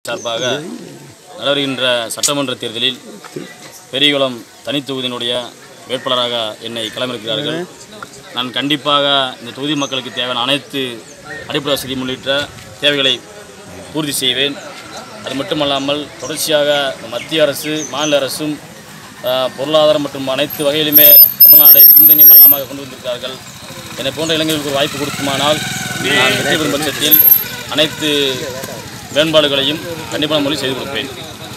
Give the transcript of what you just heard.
சார்பாக நடைபெறுகின்ற சட்டமன்ற தேர்தலில் பெரியகுளம் தனித்தொகுதியினுடைய வேட்பாளராக என்னை களமிறக்கிறார்கள் நான் கண்டிப்பாக இந்த தொகுதி மக்களுக்கு தேவையான அனைத்து அடிப்படை வசதி உள்ளிட்ட தேவைகளை பூர்த்தி செய்வேன் அது மட்டுமல்லாமல் தொடர்ச்சியாக இந்த மத்திய அரசு மாநில அரசும் ஆஹ், பொருளாதாரம் மற்றும் அனைத்து வகையிலுமே தமிழ்நாடை பின்தங்கிய மாநிலமாக கொண்டு வந்திருக்கிறார்கள் என்னை போன்ற இளைஞர்களுக்கு ஒரு வாய்ப்பு கொடுக்குமானால் நான் வெற்றி பெறும் பட்சத்தில் அனைத்து மேம்பாடுகளையும் கண்டிப்பான மொழி செய்து கொடுப்பேன்